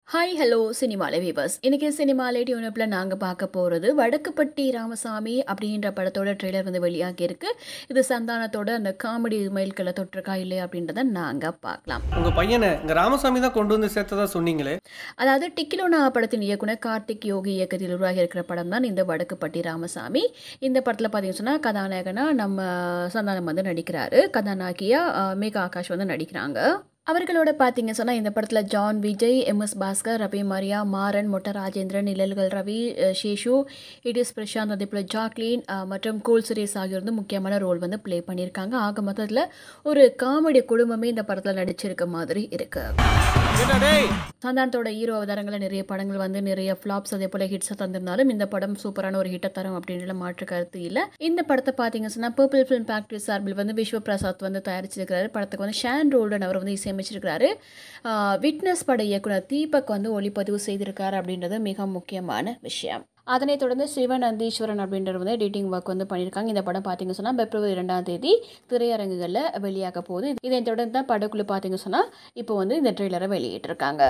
hi hello சினிமாலே viewers இன்றைக்கி சினிமாலே டியூனப்பில் நாங்கள் பார்க்க போகிறது வடக்குப்பட்டி ராமசாமி அப்படின்ற படத்தோட ட்ரெய்லர் வந்து வெளியாகி இருக்கு இது சந்தானத்தோட அந்த காமெடி மைல்களை தொட்டிருக்கா இல்லையா அப்படின்றத நாங்கள் பார்க்கலாம் உங்க பையனை இங்க ராமசாமி தான் கொண்டு வந்து சேர்த்ததா சொன்னீங்களே அதாவது டிக்கிலோனா படத்தின் இயக்குனர் கார்த்திக் யோகி இயக்கத்தில் உருவாகி இருக்கிற படம் தான் இந்த வடக்குப்பட்டி ராமசாமி இந்த படத்தில் பார்த்தீங்கன்னு சொன்னால் கதாநாயகனா நம்ம சந்தானம் வந்து நடிக்கிறாரு கதாநாயகியா அஹ், மேகா ஆகாஷ் வந்து நடிக்கிறாங்க அவர்களோட பார்த்தீங்க சொன்னால் இந்த படத்தில் ஜான் விஜய் எம்எஸ் பாஸ்கர் ரவி மரியா மாறன் மொட்ட ராஜேந்திரன் நிழல்கள் ரவி அஹ், சேஷு இடிஸ் பிரசாந்த் அதே போல் ஜாக்லின் அஹ், மற்றும் கூல் சுரேஷ் ஆகியோர் வந்து முக்கியமான ரோல் வந்து ப்ளே பண்ணியிருக்காங்க ஆக மொத்தத்தில் ஒரு காமெடி குடும்பமே இந்த படத்தில் நடிச்சிருக்க மாதிரி இருக்கு சந்தானத்தோட ஹீரோ அவதாரங்களில் நிறைய படங்கள் வந்து நிறைய ஃப்ளாப்ஸ் அதே போல் ஹிட்ஸை தந்திருந்தாலும் இந்த படம் சூப்பரான ஒரு ஹிட்டை தரும் அப்படின்ற மாற்று கருத்து இல்லை இந்த படத்தை பார்த்தீங்க சொன்னால் பர்பிள் ஃபிலிம் ஃபேக்ட்ரி சார்பில் வந்து விஸ்வ பிரசாத் வந்து தயாரிச்சிருக்கிறாரு படத்துக்கு வந்து ஷான் ரோல்டன் அவர் வந்து இசையமைச்சிருக்கிறாரு விட்னஸ் பட இயக்குனர் தீபக் வந்து ஒளிப்பதிவு செய்திருக்காரு அப்படின்றது மிக முக்கியமான விஷயம் அதனைத் தொடர்ந்து சிவன் நந்தீஸ்வரன் அப்படின்றவர் வந்து எடிட்டிங் ஒர்க் வந்து பண்ணியிருக்காங்க இந்த படம் பார்த்தீங்க சொன்னால் பிப்ரவரி ரெண்டாம் தேதி திரையரங்குகளில் வெளியாக போகுது இதனைத் தொடர்ந்து தான் படக்குழு பார்த்தீங்க சொன்னால் இப்போ வந்து இந்த ட்ரெய்லரை வெளியிட்டிருக்காங்க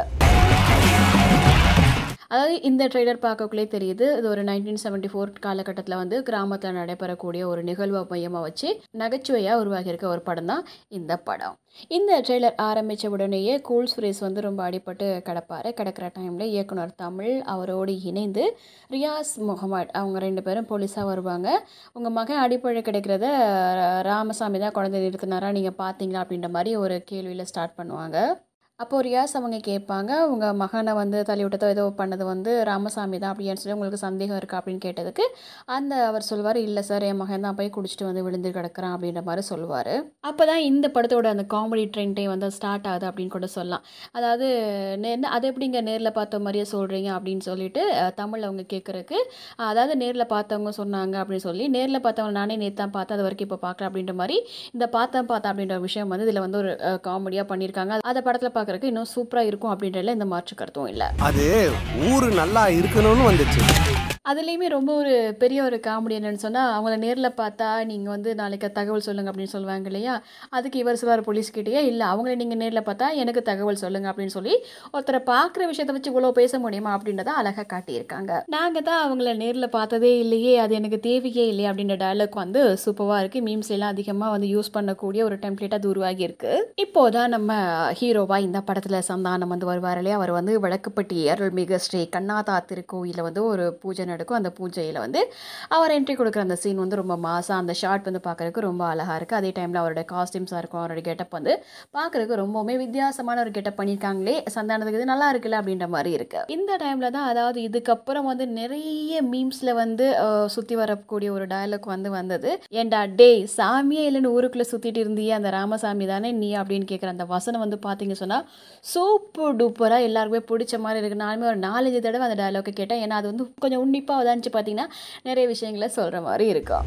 அதாவது இந்த ட்ரெய்லர் பார்க்கக்குள்ளே தெரியுது இது ஒரு நைன்டீன் செவன்டி ஃபோர் காலகட்டத்தில் வந்து கிராமத்தில் நடைபெறக்கூடிய ஒரு நிகழ்வை மையமாக வச்சு நகைச்சுவையாக உருவாகியிருக்க ஒரு படம் தான் இந்த படம் இந்த ட்ரெய்லர் ஆரம்பித்த உடனேயே கூல் சுரேஷ் வந்து ரொம்ப அடிபட்டு கிடப்பாரு கிடக்கிற டைமில் இயக்குனர் தமிழ் அவரோடு இணைந்து ரியாஸ் முகமது அவங்க ரெண்டு பேரும் போலீஸாக வருவாங்க உங்கள் மகன் அடிப்படை கிடைக்கிறத ராமசாமி தான் குழந்தை நிறுத்தினாரா நீங்கள் பார்த்தீங்களா அப்படின்ற மாதிரி ஒரு கேள்வியில் ஸ்டார்ட் பண்ணுவாங்க அப்போது ரியாஸ் அவங்க கேட்பாங்க உங்கள் மகனை வந்து தள்ளி விட்டதோ ஏதோ பண்ணது வந்து ராமசாமி தான் அப்படின்னு சொல்லி உங்களுக்கு சந்தேகம் இருக்கா அப்படின்னு கேட்டதுக்கு அந்த அவர் சொல்வார் இல்லை சார் என் மகன் தான் போய் குடிச்சிட்டு வந்து விழுந்து கிடக்குறான் அப்படின்ற மாதிரி சொல்லுவார் அப்போ தான் இந்த படத்தோட அந்த காமெடி ட்ரெண்டே வந்து ஸ்டார்ட் ஆகுது அப்படின்னு கூட சொல்லலாம் அதாவது நே- என்ன அது எப்படிங்க நேரில் பார்த்த மாதிரியே சொல்கிறீங்க அப்படின்னு சொல்லிட்டு அஹ், தமிழ் அவங்க கேட்குறக்கு அதாவது நேரில் பார்த்தவங்க சொன்னாங்க அப்படின்னு சொல்லி நேரில் பார்த்தவங்க நானே நேற்று தான் பார்த்தேன் அது வரைக்கும் இப்போ பார்க்கல அப்படின்ற மாதிரி இந்த பார்த்தேன் பார்த்தேன் அப்படின்ற விஷயம் வந்து இதில் வந்து ஒரு காமெடியாக பண்ணியிருக்காங்க அதை படத்தில் பார்க்குறக்கு இன்னும் சூப்பராக இருக்கும் அப்படின்றதுல எந்த மாற்று கருத்தும் இல்லை அது ஊரு நல்லா இருக்கணும்னு வந்துச்சு அதுலேயுமே ரொம்ப ஒரு பெரிய ஒரு காமெடி என்னன்னு சொன்னால் அவங்கள நேரில் பார்த்தா நீங்கள் வந்து நாளைக்கு தகவல் சொல்லுங்கள் அப்படின்னு சொல்லுவாங்க இல்லையா அதுக்கு இவர் சொல்லுவார் போலீஸ்கிட்டயே இல்லை அவங்கள நீங்கள் நேரில் பார்த்தா எனக்கு தகவல் சொல்லுங்கள் அப்படின்னு சொல்லி ஒருத்தரை பார்க்குற விஷயத்தை வச்சு இவ்வளோ பேச முடியுமா அப்படின்றத அழகாக காட்டியிருக்காங்க நாங்கள் தான் அவங்கள நேரில் பார்த்ததே இல்லையே அது எனக்கு தேவையே இல்லையே அப்படின்ற டயலாக் வந்து சூப்பராக இருக்குது மீம்ஸ் எல்லாம் அதிகமாக வந்து யூஸ் பண்ணக்கூடிய ஒரு டெம்ப்ளேட் அது உருவாகி இருக்கு இப்போதான் நம்ம ஹீரோவா இந்த படத்தில் சந்தானம் வந்து வருவார் இல்லையா அவர் வந்து வடக்குப்பட்டி அருள்மிகு ஸ்ரீ கண்ணாதா திருக்கோயிலில் வந்து ஒரு பூஜை நடக்கும் அந்த பூஜையில் வந்து அவர் என்ட்ரி கொடுக்குற அந்த சீன் வந்து ரொம்ப மாசாக அந்த ஷாட் வந்து பார்க்குறதுக்கு ரொம்ப அழகாக இருக்குது அதே டைமில் அவரோட காஸ்டியூம்ஸாக இருக்கும் அவரோட கெட்டப் வந்து பார்க்குறதுக்கு ரொம்பவுமே வித்தியாசமான ஒரு கெட்டப் பண்ணியிருக்காங்களே சந்தானத்துக்கு இது நல்லா இருக்குல்ல அப்படின்ற மாதிரி இருக்குது இந்த டைமில் தான் அதாவது இதுக்கப்புறம் வந்து நிறைய மீம்ஸில் வந்து சுற்றி வரக்கூடிய ஒரு டயலாக் வந்து வந்தது ஏன்டா டேய் சாமியே இல்லைன்னு ஊருக்குள்ளே சுற்றிட்டு இருந்தியே அந்த ராமசாமி தானே நீ அப்படின்னு கேட்குற அந்த வசனம் வந்து பார்த்தீங்க சொன்னால் சூப்பர் டூப்பராக எல்லாருக்குமே பிடிச்ச மாதிரி இருக்குது நானுமே ஒரு நாலஞ்சு தடவை அந்த டயலாக்கை கேட்டேன் ஏன்னா அது வந்து கொஞ்சம் உன்னிப்பாக உதாரிச்சு பார்த்தீங்கன்னா நிறைய விஷயங்களை சொல்கிற மாதிரி இருக்கும்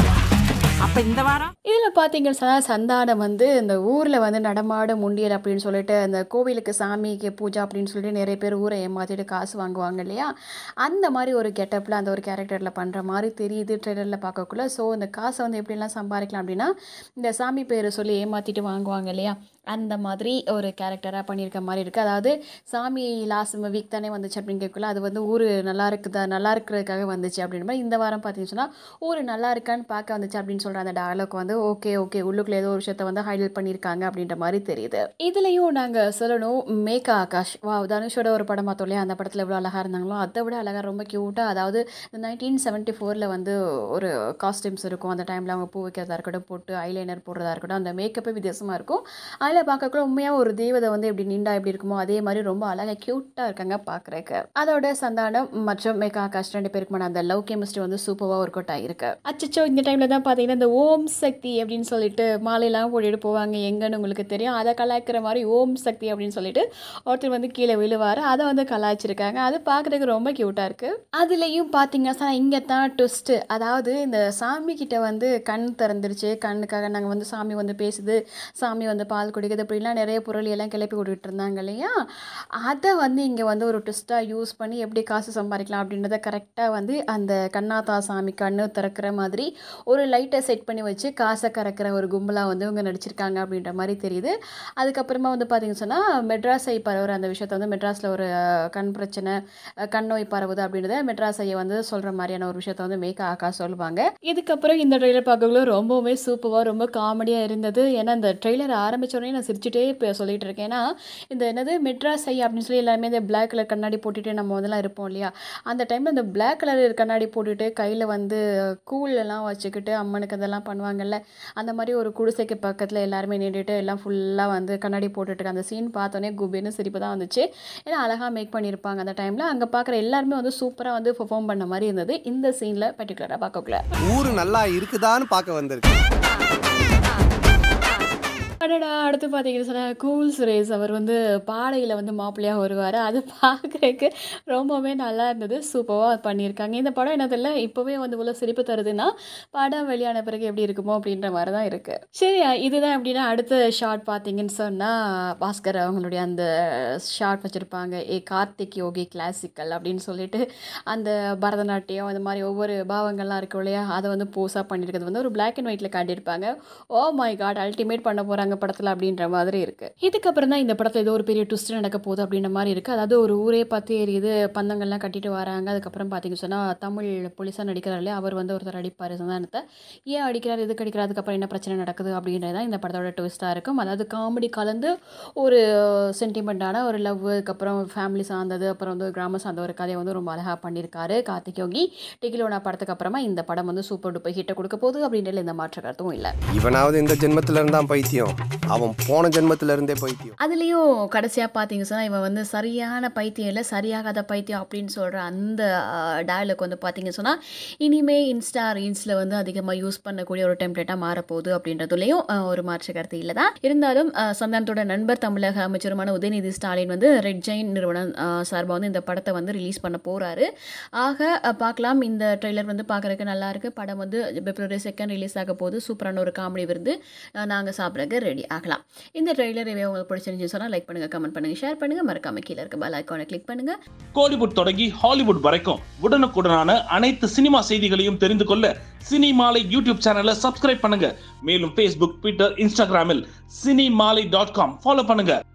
அப்ப இந்த வாரம் இதில் பார்த்தீங்கன்னு சொன்னால் சந்தானம் வந்து இந்த ஊரில் வந்து நடமாடும் முண்டியல் அப்படின்னு சொல்லிட்டு அந்த கோவிலுக்கு சாமிக்கு பூஜை அப்படின்னு சொல்லிட்டு நிறைய பேர் ஊரை ஏமாற்றிட்டு காசு வாங்குவாங்க இல்லையா அந்த மாதிரி ஒரு கெட்டப்பில் அந்த ஒரு கேரக்டரில் பண்ணுற மாதிரி தெரியுது ட்ரெய்லரில் பார்க்கக்குள்ள ஸோ இந்த காசை வந்து எப்படிலாம் சம்பாதிக்கலாம் அப்படின்னா இந்த சாமி பேரை சொல்லி ஏமாற்றிட்டு வாங்குவாங்க இல்லையா அந்த மாதிரி ஒரு கேரக்டராக பண்ணியிருக்க மாதிரி இருக்குது அதாவது சாமி லாஸ்ட் வீக் தானே வந்துச்சு அப்படின்னு கேட்கல அது வந்து ஊர் நல்லா இருக்குதா நல்லா இருக்கிறதுக்காக வந்துச்சு அப்படின்ற மாதிரி இந்த வாரம் பார்த்தீங்கன்னு சொன்னால் ஊர் நல்லா இருக்கான்னு பார்க்க வந்துச்சு அப்படின்னு சொல்கிற அந்த டயலாக் வந்து ஓகே ஓகே உள்ளுக்குள்ள ஏதோ ஒரு விஷயத்த வந்து ஹைலைட் பண்ணியிருக்காங்க அப்படின்ற மாதிரி தெரியுது இதுலேயும் நாங்கள் சொல்லணும் மேகா ஆகாஷ் வா தனுஷோட ஒரு படம் பார்த்தோம் இல்லையா அந்த படத்தில் எவ்வளோ அழகாக இருந்தாங்களோ அதை விட அழகாக ரொம்ப க்யூட்டாக அதாவது நைன்டீன் செவன்ட்டி ஃபோரில் வந்து ஒரு காஸ்டியூம்ஸ் இருக்கும் அந்த டைமில் அவங்க பூ வைக்கிறதா இருக்கட்டும் போட்டு ஐலைனர் போடுறதா இருக்கட்டும் அந்த மேக்கப்பே வித்தியாசமாக இருக்கும் அதில் பார்க்கக்கூட உண்மையாக ஒரு தேவதை வந்து எப்படி நின்றா எப்படி இருக்குமோ அதே மாதிரி ரொம்ப அழகாக க்யூட்டாக இருக்காங்க பார்க்குறக்கு அதோட சந்தானம் மற்றும் மேகா ஆகாஷ் ரெண்டு பேருக்குமான அந்த லவ் கெமிஸ்ட்ரி வந்து சூப்பராக ஒர்க் அவுட் ஆகிருக்கு அச்சச்சோ இந்த டைமில் தான் பார்த்தீங்கன்னா இந்த ஓம் சக்தி அப்படின்னு சொல்லிட்டு மாலையெல்லாம் போட்டுட்டு போவாங்க எங்கன்னு உங்களுக்கு தெரியும் அதை கலாய்க்கிற மாதிரி ஓம் சக்தி அப்படின்னு சொல்லிட்டு ஒருத்தர் வந்து கீழே விழுவார் அதை வந்து கலாய்ச்சிருக்காங்க அது பார்க்குறதுக்கு ரொம்ப க்யூட்டாக இருக்குது அதுலேயும் பார்த்தீங்கன்னா இங்கே தான் ட்விஸ்ட்டு அதாவது இந்த சாமி கிட்ட வந்து கண் திறந்துருச்சு கண்ணுக்காக நாங்கள் வந்து சாமி வந்து பேசுது சாமி வந்து பால் குடி பிடிக்குது அப்படின்லாம் நிறைய புரளி எல்லாம் கிளப்பி விட்டுட்டு இருந்தாங்க இல்லையா அதை வந்து இங்கே வந்து ஒரு ட்விஸ்ட்டாக யூஸ் பண்ணி எப்படி காசு சம்பாதிக்கலாம் அப்படின்றத கரெக்டாக வந்து அந்த கண்ணாத்தா சாமி கண்ணு திறக்கிற மாதிரி ஒரு லைட்டை செட் பண்ணி வச்சு காசை கறக்கிற ஒரு கும்பலாக வந்து இவங்க நடிச்சிருக்காங்க அப்படின்ற மாதிரி தெரியுது அதுக்கப்புறமா வந்து பார்த்தீங்கன்னு சொன்னால் மெட்ராஸை பரவுற அந்த விஷயத்தை வந்து மெட்ராஸில் ஒரு அஹ், கண் பிரச்சனை அஹ், கண் நோய் பரவுது அப்படின்றத மெட்ராஸ் ஐயா வந்து சொல்கிற மாதிரியான ஒரு விஷயத்த வந்து மேக் ஆக்கா சொல்லுவாங்க இதுக்கப்புறம் இந்த ட்ரெய்லர் பார்க்கக்குள்ள ரொம்பவுமே சூப்பராக ரொம்ப காமெடியாக இருந்தது ஏன்னா இந்த ட்ரெய்லர் ஆரம்பிச்ச உடனே நான் சிரிச்சுட்டே இப்போ சொல்லிட்டு இருக்கேன் ஏன்னா இந்த என்னது மெட்ராஸ் ஐயா அப்படின்னு சொல்லி எல்லாருமே இந்த பிளாக் கலர் கண்ணாடி போட்டுட்டு நம்ம முதல்ல இருப்போம் இல்லையா அந்த டைமில் இந்த பிளாக் கலர் கண்ணாடி போட்டுட்டு கையில் வந்து கூழ் எல்லாம் வச்சுக்கிட்டு அம்மனுக்கு அதெல்லாம் பண்ணுவாங்கல்ல அந்த மாதிரி ஒரு குடிசைக்கு பக்கத்தில் எல்லாருமே நின்றுட்டு எல்லாம் ஃபுல்லாக வந்து கண்ணாடி போட்டுட்டு இருக்க அந்த சீன் பார்த்தோன்னே குபின்னு சிரிப்பு தான் வந்துச்சு ஏன்னா அழகாக மேக் பண்ணியிருப்பாங்க அந்த டைமில் அங்கே பார்க்குற எல்லாருமே வந்து சூப்பராக வந்து பெர்ஃபார்ம் பண்ண மாதிரி இருந்தது இந்த சீனில் பர்டிகுலராக பார்க்கக்குள்ள ஊரு நல்லா இருக்குதான்னு பார்க்க வந்திருக்கு அடடா அடுத்து பார்த்தீங்கன்னு சொன்னால் கூல் சுரேஷ் அவர் வந்து பாடையில் வந்து மாப்பிள்ளையாக வருவார் அது பார்க்குறதுக்கு ரொம்பவே நல்லா இருந்தது சூப்பராக பண்ணியிருக்காங்க இந்த படம் என்னதில்ல இப்போவே வந்து இவ்வளோ சிரிப்பு தருதுன்னா படம் வெளியான பிறகு எப்படி இருக்குமோ அப்படின்ற மாதிரி தான் இருக்குது சரி இதுதான் எப்படின்னா அடுத்த ஷார்ட் பார்த்தீங்கன்னு சொன்னால் பாஸ்கர் அவங்களுடைய அந்த ஷார்ட் வச்சுருப்பாங்க ஏ கார்த்திக் யோகி கிளாசிக்கல் அப்படின்னு சொல்லிட்டு அந்த பரதநாட்டியம் இந்த மாதிரி ஒவ்வொரு பாவங்கள்லாம் இருக்கும் இல்லையா அதை வந்து போஸாக பண்ணியிருக்கிறது வந்து ஒரு பிளாக் அண்ட் ஒயிட்டில் காட்டியிருப்பாங்க ஓ மை காட் அல்டிமேட் பண்ண போகிறாங்க படத்தில் அப்படின்ற மாதிரி இருக்குது இதுக்கப்புறம் தான் இந்த படத்தில் ஏதோ ஒரு பெரிய ட்விஸ்ட் நடக்க போகுது அப்படின்ற மாதிரி இருக்குது அதாவது ஒரு ஊரே பார்த்து எரியுது பந்தங்கள்லாம் கட்டிட்டு வராங்க அதுக்கப்புறம் பார்த்தீங்கன்னு சொன்னால் தமிழ் போலீஸாக நடிக்கிறார் இல்லையா அவர் வந்து ஒருத்தர் அடிப்பார் சந்தானத்தை ஏன் அடிக்கிறார் எதுக்கு அடிக்கிறார் அதுக்கப்புறம் என்ன பிரச்சனை நடக்குது அப்படின்றது தான் இந்த படத்தோட ட்விஸ்ட்டாக இருக்கும் அதாவது காமெடி கலந்து ஒரு சென்டிமெண்ட்டான ஒரு லவ் அதுக்கப்புறம் ஃபேமிலி சார்ந்தது அப்புறம் வந்து கிராம சார்ந்த ஒரு கதையை வந்து ரொம்ப அழகாக பண்ணியிருக்காரு கார்த்திக் யோகி டிகிலோனா படத்துக்கு அப்புறமா இந்த படம் வந்து சூப்பர் டூப்பர் ஹிட்டை கொடுக்க போகுது அப்படின்றதுல எந்த மாற்ற கருத்தும் இல்லை இவனாவது இந்த ஜென்மத்துல இருந்தான் பைத்தியம் அவன் போன ஜென்மத்துல இருந்தே பைத்தியம் அதுலேயும் கடைசியாக பார்த்தீங்க சொன்னால் இவன் வந்து சரியான பைத்தியம் இல்லை சரியாகாத பைத்தியம் அப்படின்னு சொல்கிற அந்த டயலாக் வந்து பார்த்தீங்க சொன்னால் இனிமே இன்ஸ்டா ரீல்ஸில் வந்து அதிகமாக யூஸ் பண்ணக்கூடிய ஒரு டெம்ப்ளேட்டாக மாறப்போகுது அப்படின்றதுலேயும் அஹ், ஒரு மாற்று கருத்து இல்லை தான் இருந்தாலும் அஹ், சந்தானத்தோட நண்பர் தமிழக அமைச்சருமான உதயநிதி ஸ்டாலின் வந்து ரெட் ஜெயின் நிறுவனம் சார்பாக வந்து இந்த படத்தை வந்து ரிலீஸ் பண்ண போகிறாரு ஆக அஹ், பார்க்கலாம் இந்த ட்ரெய்லர் வந்து பார்க்குறதுக்கு நல்லா இருக்கு படம் வந்து பிப்ரவரி செகண்ட் ரிலீஸ் ஆக போகுது சூப்பரான ஒரு காமெடி விருந்து நாங்கள் சாப்பிட்றதுக்கு ரெடி ஆகலாம் இந்த ட்ரெய்லர் ரிவ்யூ உங்களுக்கு பிடிச்சிருந்துச்சு சொன்னால் லைக் பண்ணுங்கள் கமெண்ட் பண்ணுங்கள் ஷேர் பண்ணுங்கள் மறக்காம கீழே இருக்க பெல் ஐக்கானை கிளிக் பண்ணுங்கள் கோலிவுட் தொடங்கி ஹாலிவுட் வரைக்கும் உடனுக்குடனான அனைத்து சினிமா செய்திகளையும் தெரிந்து கொள்ள சினிமாலை யூடியூப் சேனலை சப்ஸ்கிரைப் பண்ணுங்க மேலும் ஃபேஸ்புக் ட்விட்டர் இன்ஸ்டாகிராமில் சினிமாலை டாட் காம் ஃபாலோ பண்ணுங்க